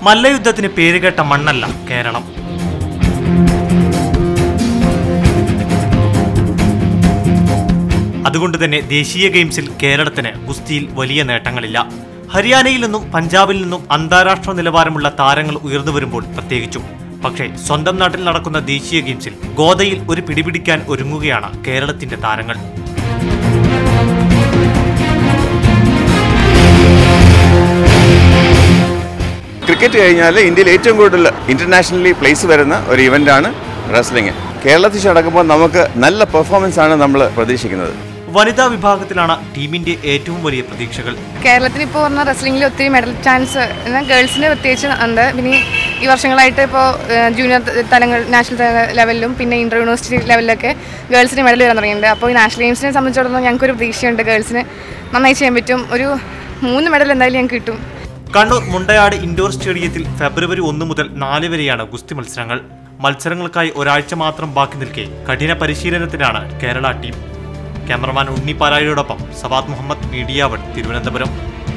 മല്ലയുദ്ധത്തിന് പേരുകേട്ട മണ്ണല്ല കേരളം അതുകൊണ്ട് തന്നെ ദേശീയ ഗെയിംസിൽ കേരളത്തിന് ഗുസ്തിയിൽ വലിയ നേട്ടങ്ങളില്ല ഹരിയാനയിൽ നിന്നും പഞ്ചാബിൽ നിന്നും അന്താരാഷ്ട്ര നിലവാരമുള്ള താരങ്ങൾ ഉയർന്നു വരുമ്പോൾ പ്രത്യേകിച്ചും പക്ഷേ സ്വന്തം നാട്ടിൽ നടക്കുന്ന ദേശീയ ഗെയിംസിൽ ഗോദയിൽ ഒരു പിടിപിടിക്കാൻ ഒരുങ്ങുകയാണ് കേരളത്തിന്റെ താരങ്ങൾ ക്രിക്കറ്റ് കഴിഞ്ഞാൽ ഇന്ത്യയിൽ ഏറ്റവും കൂടുതൽ ഇന്റർനാഷണലി പ്ലേസ് വരുന്ന ഒരു ഇവന്റാണ് റെസ്ലിംഗ് കേരളത്തിൽ നടക്കുമ്പോൾ നമുക്ക് നല്ല പെർഫോമൻസ് ആണ് നമ്മൾ പ്രതീക്ഷിക്കുന്നത് വനിതാ വിഭാഗത്തിലാണ് ടീമിന്റെ ഏറ്റവും വലിയ പ്രതീക്ഷകൾ കേരളത്തിന് ഇപ്പോൾ പറഞ്ഞാൽ റെസ്ലിംഗിൽ ഒത്തിരി മെഡൽ ചാൻസ് എന്നാൽ ഗേൾസിന് പ്രത്യേകിച്ച് ഉണ്ട് പിന്നെ ഈ വർഷങ്ങളായിട്ട് ഇപ്പോൾ ജൂനിയർ തലങ്ങൾ നാഷണൽ തല ലെവലിലും പിന്നെ ഇന്റർ യൂണിവേഴ്സിറ്റി ലെവലിലൊക്കെ ഗേൾസിന് മെഡൽ വരാൻ തുടങ്ങിയിട്ടുണ്ട് അപ്പോൾ ഈ നാഷണൽ ഗെയിംസിനെ സംബന്ധിച്ചിടത്തോളം ഞങ്ങൾക്കൊരു പ്രതീക്ഷയുണ്ട് ഗേൾസിന് നന്നായി ചെയ്യാൻ പറ്റും ഒരു മൂന്ന് മെഡൽ എന്തായാലും ഞങ്ങൾക്ക് കിട്ടും കണ്ണൂർ മുണ്ടയാട് ഇൻഡോർ സ്റ്റേഡിയത്തിൽ ഫെബ്രുവരി ഒന്ന് മുതൽ നാല് വരെയാണ് ഗുസ്തി മത്സരങ്ങൾ മത്സരങ്ങൾക്കായി ഒരാഴ്ച മാത്രം ബാക്കി നിൽക്കെ കഠിന പരിശീലനത്തിനാണ് കേരള ടീം ക്യാമറമാൻ ഉണ്ണി പാലാഴിയോടൊപ്പം സവാദ് മുഹമ്മദ് മീഡിയ വൺ തിരുവനന്തപുരം